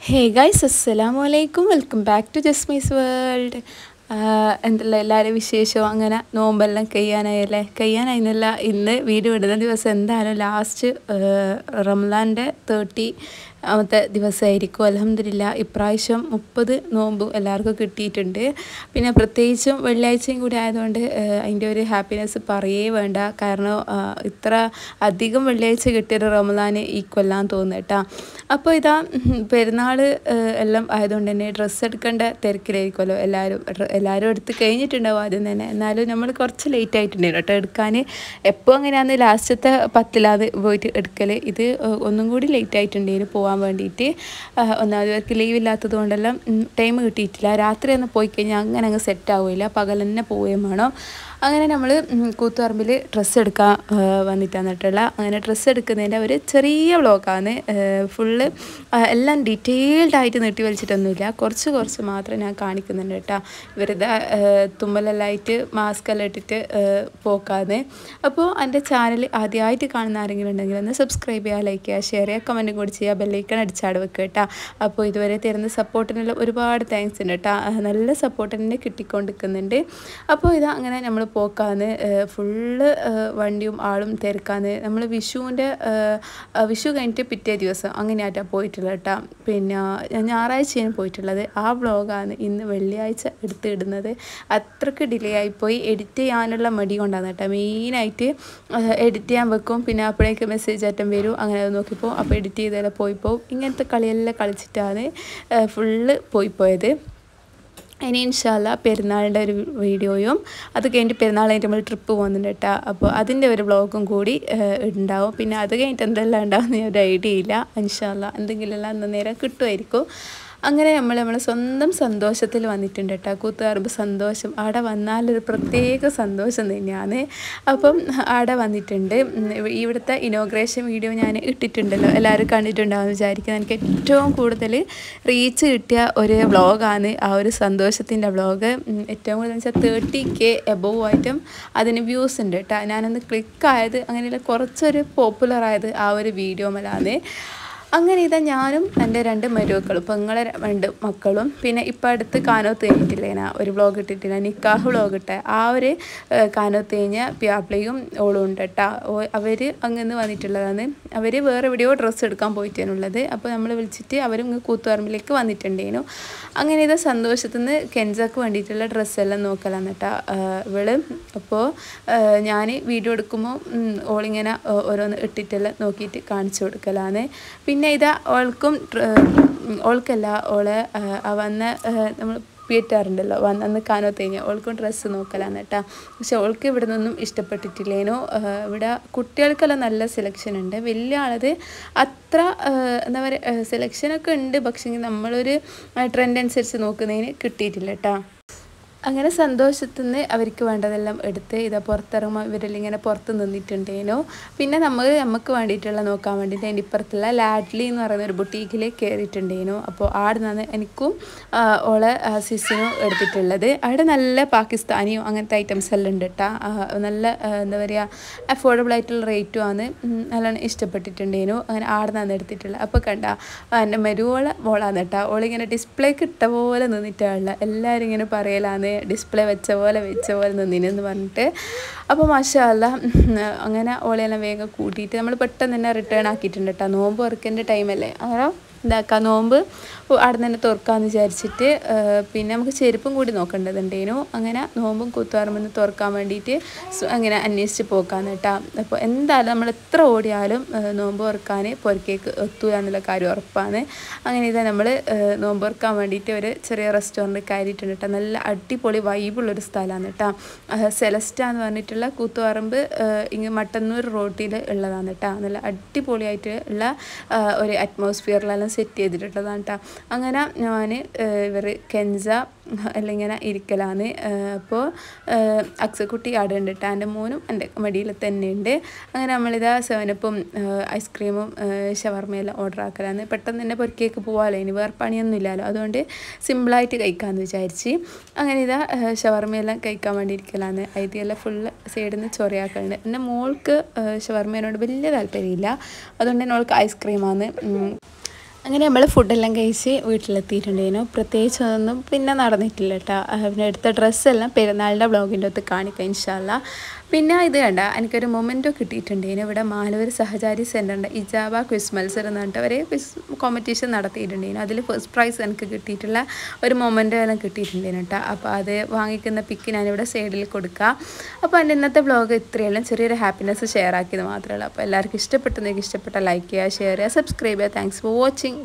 ഹേ guys അസ്സലാമു അലൈക്കും welcome back to Jasmi's world എന്തല്ല എല്ലാവരും വിശേഷവും അങ്ങനെ നോമ്പെല്ലാം കഴിയാനായല്ലേ കഴിയാനായിരുന്നില്ല ഇന്ന് വീഡിയോ ഇടുന്ന ദിവസം എന്തായാലും ലാസ്റ്റ് റംലാൻ്റെ തേർട്ടി ആമത്തെ ദിവസമായിരിക്കും അലഹമില്ല ഇപ്രാവശ്യം മുപ്പത് നോമ്പ് എല്ലാവർക്കും കിട്ടിയിട്ടുണ്ട് പിന്നെ പ്രത്യേകിച്ചും വെള്ളിയാഴ്ചയും കൂടി ആയതുകൊണ്ട് അതിൻ്റെ ഒരു ഹാപ്പിനെസ് പറയേ വേണ്ട കാരണം ഇത്ര അധികം വെള്ളിയാഴ്ച കിട്ടിയൊരു റമദാന് ഈക്വല്ലാന്ന് തോന്നുന്നു കേട്ടോ അപ്പോൾ ഇതാ പെരുന്നാൾ എല്ലാം ആയതുകൊണ്ട് തന്നെ ഡ്രസ്സ് എടുക്കേണ്ട തിരക്കിലായിരിക്കുമല്ലോ എല്ലാവരും എല്ലാവരും എടുത്ത് കഴിഞ്ഞിട്ടുണ്ടാവും ആദ്യം തന്നെ എന്നാലും നമ്മൾ കുറച്ച് ലേറ്റ് ആയിട്ടുണ്ടായിരുന്നു കേട്ടോ എടുക്കാൻ എപ്പോൾ അങ്ങനെയാന്ന് ലാസ്റ്റത്തെ പത്തിലാത് പോയിട്ട് എടുക്കൽ ഇത് ഒന്നും കൂടി ലേറ്റ് ആയിട്ടുണ്ടായിരുന്നു പോകാൻ വേണ്ടിയിട്ട് ഒന്നാമത് പേർക്ക് ലീവ് ഇല്ലാത്തത് കൊണ്ടെല്ലാം ടൈം കിട്ടിയിട്ടില്ല രാത്രി ഒന്ന് പോയി കഴിഞ്ഞാൽ അങ്ങനെ അങ്ങ് സെറ്റ് ആവില്ല പകൽ തന്നെ പോവുകയും വേണം അങ്ങനെ നമ്മൾ കൂത്തുപറമ്പിൽ ഡ്രസ്സ് എടുക്കാൻ വന്നിട്ടാണ് കേട്ടുള്ള അങ്ങനെ ഡ്രസ്സ് എടുക്കുന്നതിൻ്റെ ഒരു ചെറിയ വ്ളോഗാണ് ഫുള്ള് എല്ലാം ഡീറ്റെയിൽഡ് ആയിട്ട് നീട്ടി വലിച്ചിട്ടൊന്നുമില്ല കുറച്ച് കുറച്ച് മാത്രം ഞാൻ കാണിക്കുന്നുണ്ട് കേട്ടോ വെറുതെ തുമ്മലെല്ലായിട്ട് മാസ്ക് എല്ലാം ഇട്ടിട്ട് പോക്കാന്ന് അപ്പോൾ എൻ്റെ ചാനൽ ആദ്യമായിട്ട് കാണുന്ന ആരെങ്കിലും ഉണ്ടെങ്കിൽ ഒന്ന് സബ്സ്ക്രൈബ് ചെയ്യുക ലൈക്ക് ചെയ്യുക ഷെയർ ചെയ്യുക കമൻറ്റും കൂടി ചെയ്യുക ബെല്ലൈക്കൺ അടിച്ചാട് വെക്കുക കേട്ടോ അപ്പോൾ ഇതുവരെ തരുന്ന സപ്പോർട്ടിനുള്ള ഒരുപാട് താങ്ക്സ് ഉണ്ട് കേട്ടോ നല്ല സപ്പോർട്ട് തന്നെ കിട്ടിക്കൊണ്ടിരിക്കുന്നുണ്ട് അപ്പോൾ ഇത് അങ്ങനെ നമ്മൾ പോക്കാന്ന് ഫുള്ള് വണ്ടിയും ആളും തിരക്കാന്ന് നമ്മൾ വിഷുവിൻ്റെ വിഷു കഴിഞ്ഞിട്ട് പിറ്റേ ദിവസം അങ്ങനെയായിട്ടാണ് പോയിട്ടുള്ളത് കേട്ടോ പിന്നെ ഞായറാഴ്ചയാണ് പോയിട്ടുള്ളത് ആ വ്ളോഗാണ് ഇന്ന് വെള്ളിയാഴ്ച എടുത്തിടുന്നത് അത്രയ്ക്ക് ഡിലേ ആയിപ്പോയി എഡിറ്റ് ചെയ്യാനുള്ള മടി കൊണ്ടാണ് കേട്ടോ മെയിനായിട്ട് എഡിറ്റ് ചെയ്യാൻ വെക്കും പിന്നെ അപ്പോഴേക്ക് മെസ്സേജ് ആറ്റം വരും അങ്ങനെ അത് നോക്കിപ്പോൾ അപ്പോൾ എഡിറ്റ് ചെയ്തെല്ലാം പോയിപ്പോൾ ഇങ്ങനത്തെ കളിയെല്ലാം കളിച്ചിട്ടാണ് ഫുള്ള് പോയിപ്പോയത് ഇനി ഇൻഷാല്ല പെരുന്നാളിൻ്റെ ഒരു വീഡിയോയും അത് കഴിഞ്ഞിട്ട് പെരുന്നാൾ കഴിഞ്ഞിട്ട് നമ്മൾ ട്രിപ്പ് പോകുന്നുണ്ട് കേട്ടോ അപ്പോൾ അതിൻ്റെ ഒരു വ്ളോഗും കൂടി ഉണ്ടാവും പിന്നെ അത് കഴിഞ്ഞിട്ട് എന്തെല്ലാം ഉണ്ടാവുന്ന ഒരു ഐഡിയ ഇല്ല ഇൻഷാല്ല എന്തെങ്കിലും എല്ലാം അന്ന് നേരം കിട്ടുമായിരിക്കും അങ്ങനെ നമ്മൾ നമ്മളെ സ്വന്തം സന്തോഷത്തിൽ വന്നിട്ടുണ്ട് കേട്ടോ കൂത്തുകാറുമ്പോൾ സന്തോഷം അവിടെ വന്നാലൊരു പ്രത്യേക സന്തോഷം തന്നെയാണ് അപ്പം അവിടെ വന്നിട്ടുണ്ട് ഇവിടുത്തെ ഇനോഗ്രേഷൻ വീഡിയോ ഞാൻ ഇട്ടിട്ടുണ്ടല്ലോ എല്ലാവരും കണ്ടിട്ടുണ്ടാവും വിചാരിക്കുന്നത് എനിക്ക് ഏറ്റവും കൂടുതൽ റീച്ച് കിട്ടിയ ഒരു വ്ളോഗാണ് ആ ഒരു സന്തോഷത്തിൻ്റെ വ്ളോഗ് ഏറ്റവും കൂടുതൽ വെച്ചാൽ തേർട്ടി കെ എബോവ് ആയിട്ടും അതിന് വ്യൂസ് ഉണ്ട് കേട്ടോ ഞാനൊന്ന് ക്ലിക്കായത് അങ്ങനെയുള്ള കുറച്ചൊരു പോപ്പുലർ ആയത് ആ ഒരു വീഡിയോ മേലാണ് അങ്ങനെ ഇതാ ഞാനും എൻ്റെ രണ്ട് മരുമക്കളും പെങ്ങളെ രണ്ട് മക്കളും പിന്നെ ഇപ്പം അടുത്ത് കാനോത്ത് കഴിഞ്ഞിട്ടില്ലേ ഞാൻ ഒരു വ്ളോഗ് ഇട്ടിട്ടില്ല നിക്കാഹ് വ്ളോഗ് ഇട്ട ആ ഒരു കാനോത്ത് കഴിഞ്ഞ പ്യാപ്ലയും ഓളും ഉണ്ട് കേട്ടോ അവർ അങ്ങനെ വന്നിട്ടുള്ളതാണ് അവർ വേറെ എവിടെയോ ഡ്രസ്സ് എടുക്കാൻ പോയിട്ടാണുള്ളത് അപ്പോൾ നമ്മൾ വിളിച്ചിട്ട് അവരും ഇങ്ങ് കൂത്തുപറമ്പിലേക്ക് വന്നിട്ടുണ്ടേനു അങ്ങനെ ഇത് സന്തോഷത്തിൽ നിന്ന് കെൻസക്ക് വേണ്ടിയിട്ടുള്ള ഡ്രസ്സെല്ലാം നോക്കലാന്ന് കേട്ടോ ഇവള് അപ്പോൾ ഞാൻ വീഡിയോ എടുക്കുമ്പോൾ ഓളിങ്ങനെ ഓരോന്ന് ഇട്ടിട്ടെല്ലാം നോക്കിയിട്ട് കാണിച്ചു കൊടുക്കലാണ് പിന്നെ ഇതാ ഓൾക്കും ഓൾക്കല്ല ഓളെ വന്ന നമ്മൾ പീറ്റാറുണ്ടല്ലോ വന്ന് കാനോ തേഞ്ഞ ഓൾക്കും ഡ്രസ്സ് നോക്കലാന്ന് കേട്ടോ പക്ഷെ ഓൾക്ക് ഇവിടെ നിന്നൊന്നും ഇഷ്ടപ്പെട്ടിട്ടില്ലേനോ ഇവിടെ കുട്ടികൾക്കെല്ലാം നല്ല സെലക്ഷൻ ഉണ്ട് വലിയ ആളത് അത്ര എന്താ പറയുക സെലക്ഷനൊക്കെ ഉണ്ട് പക്ഷേ നമ്മളൊരു ട്രെൻഡ് അനുസരിച്ച് നോക്കുന്നതിന് കിട്ടിയിട്ടില്ല കേട്ടോ അങ്ങനെ സന്തോഷത്തിൽ നിന്ന് അവർക്ക് വേണ്ടതെല്ലാം എടുത്ത് ഇതാ പുറത്തിറങ്ങുമ്പോൾ ഇവരെല്ലാം ഇങ്ങനെ പുറത്ത് നിന്നിട്ടുണ്ടേനു പിന്നെ നമ്മൾ നമുക്ക് വേണ്ടിയിട്ടുള്ള നോക്കാൻ വേണ്ടിയിട്ട് അതിൻ്റെ ഇപ്പുറത്തുള്ള ലാഡ്ലി എന്ന് പറയുന്ന ഒരു ബുട്ടീക്കിൽ കയറിയിട്ടുണ്ടേനു അപ്പോൾ അവിടെ നിന്നാണ് എനിക്കും ഓളെ സിസിനും എടുത്തിട്ടുള്ളത് അവിടെ നല്ല പാകിസ്ഥാനിയും അങ്ങനത്തെ ഐറ്റംസ് എല്ലാം ഉണ്ട് കേട്ടോ നല്ല എന്താ പറയുക അഫോർഡബിൾ ആയിട്ടുള്ള റേറ്റും ആണ് നല്ലോണം ഇഷ്ടപ്പെട്ടിട്ടുണ്ടേനു അങ്ങനെ അവിടെ നിന്നാണ് എടുത്തിട്ടുള്ളത് അപ്പോൾ കണ്ട എൻ്റെ മരുവോളെ മോളാന്ന് കേട്ടോ ഓളിങ്ങനെ ഡിസ്പ്ലേക്ക് ഇട്ട പോലെ നിന്നിട്ടുള്ള എല്ലാവരും ഇങ്ങനെ പറയലാന്ന് ഡിസ്പ്ലേ വെച്ച പോലെ വെച്ച പോലെ നിന്നിനെന്ന് പറഞ്ഞിട്ട് അപ്പോൾ മാഷല്ല അങ്ങനെ ഓളെല്ലാം വേഗം കൂട്ടിയിട്ട് നമ്മൾ പെട്ടെന്ന് തന്നെ റിട്ടേൺ ആക്കിയിട്ടുണ്ട് കേട്ടോ നോമ്പ് തുറക്കേണ്ട ടൈമല്ലേ അങ്ങനെ ഇതാക്കാം നോമ്പ് അവിടെ തന്നെ തുറക്കാമെന്ന് വിചാരിച്ചിട്ട് പിന്നെ നമുക്ക് ചെരുപ്പും കൂടി നോക്കേണ്ടതുണ്ടേനു അങ്ങനെ നോമ്പും കൂത്തുപറമ്പെന്ന് തുറക്കാൻ വേണ്ടിയിട്ട് അങ്ങനെ അന്വേഷിച്ച് പോക്കാന്ന് കേട്ടോ അപ്പോൾ എന്തായാലും നമ്മൾ എത്ര ഓടിയാലും നോമ്പ് തുറക്കാൻ പൊരക്കേക്ക് എത്തൂല എന്നുള്ള കാര്യം ഉറപ്പാണ് അങ്ങനെ ഇതാ നമ്മൾ നോമ്പ് തുറക്കാൻ വേണ്ടിയിട്ട് ഒരു ചെറിയ റെസ്റ്റോറൻറ്റ് കയറിയിട്ടുണ്ട് കേട്ടോ നല്ല അടിപൊളി വൈബുള്ളൊരു സ്ഥലമാണ് കേട്ടോ സെലസ്റ്റ എന്ന് പറഞ്ഞിട്ടുള്ള കൂത്തുപറമ്പ് ഇങ്ങ് മട്ടന്നൂർ റോട്ടിൽ ഉള്ളതാണ് കേട്ടോ നല്ല അടിപൊളിയായിട്ട് ഉള്ള ഒരു അറ്റ്മോസ്ഫിയറിലെല്ലാം സെറ്റ് ചെയ്തിട്ടുള്ളതാണ് കേട്ടോ അങ്ങനെ ഞാൻ ഇവർ കെൻസ എല്ലാം ഇങ്ങനെ ഇരിക്കലാണ് അപ്പോൾ അക്സക്കുട്ടി അവിടെ ഉണ്ട് കേട്ടോ എൻ്റെ മോനും എൻ്റെ മടിയിൽ തന്നെ ഉണ്ട് അങ്ങനെ നമ്മളിതാ സെവനപ്പും ഐസ്ക്രീമും ഷവർമയെല്ലാം ഓർഡർ ആക്കലാണ് പെട്ടെന്ന് തന്നെ പൊരിക്കേക്ക് പോകാമല്ലോ ഇനി വേറെ പണിയൊന്നും ഇല്ലല്ലോ അതുകൊണ്ട് സിമ്പിളായിട്ട് കഴിക്കാമെന്ന് വിചാരിച്ച് അങ്ങനെ ഇതാ ഷവർമയെല്ലാം കഴിക്കാൻ വേണ്ടി ഇരിക്കലാണ് ഐതിയെല്ലാം ഫുള്ള് സൈഡിൽ നിന്ന് ചൊറിയാക്കുന്നുണ്ട് എൻ്റെ മോൾക്ക് ഷവർമേനോട് വലിയ താല്പര്യമില്ല അതുകൊണ്ട് തന്നെ അവൾക്ക് ഐസ്ക്രീമാണ് അങ്ങനെ നമ്മൾ ഫുഡെല്ലാം കഴിച്ച് വീട്ടിലെത്തിയിട്ടുണ്ടായിരുന്നു പ്രത്യേകിച്ച് ഒന്നും പിന്നെ നടന്നിട്ടില്ല കേട്ടോ പിന്നെ എടുത്ത ഡ്രസ്സെല്ലാം പെരുന്നാളിൻ്റെ ബ്ലോഗിൻ്റെ ഒത്ത് കാണിക്കാം ഇൻഷാല്ല പിന്നെ ഇത് കണ്ട എനിക്കൊരു മൊമെൻറ്റോ കിട്ടിയിട്ടുണ്ടായിരുന്നു ഇവിടെ മാലൂർ സഹചാരി സെൻ്ററിൻ്റെ ഇജാബ ക്വിസ് മത്സരം എന്ന് പറഞ്ഞിട്ട് അവർ ക്വിസ് കോമ്പറ്റീഷൻ നടത്തിയിട്ടുണ്ടായിരുന്നു അതിൽ ഫസ്റ്റ് പ്രൈസ് എനിക്ക് കിട്ടിയിട്ടുള്ള ഒരു മൊമെൻറ്റോ എല്ലാം കിട്ടിയിട്ടുണ്ടായിരുന്നു കേട്ടോ അപ്പോൾ അത് വാങ്ങിക്കുന്ന പിക്ക് ഞാനിവിടെ സൈഡിൽ കൊടുക്കുക അപ്പോൾ എൻ്റെ ഇന്നത്തെ ബ്ലോഗ് ഇത്രയെല്ലാം ചെറിയൊരു ഹാപ്പിനെസ് ഷെയർ ആക്കിയത് മാത്രമേ ഉള്ളൂ അപ്പോൾ എല്ലാവർക്കും ഇഷ്ടപ്പെട്ടെന്നെങ്കിൽ ഇഷ്ടപ്പെട്ട ലൈക്ക് ചെയ്യുക ഷെയർ ചെയ്യുക സബ്സ്ക്രൈബ് ചെയ്യുക താങ്ക്സ് ഫോർ വാച്ചിങ്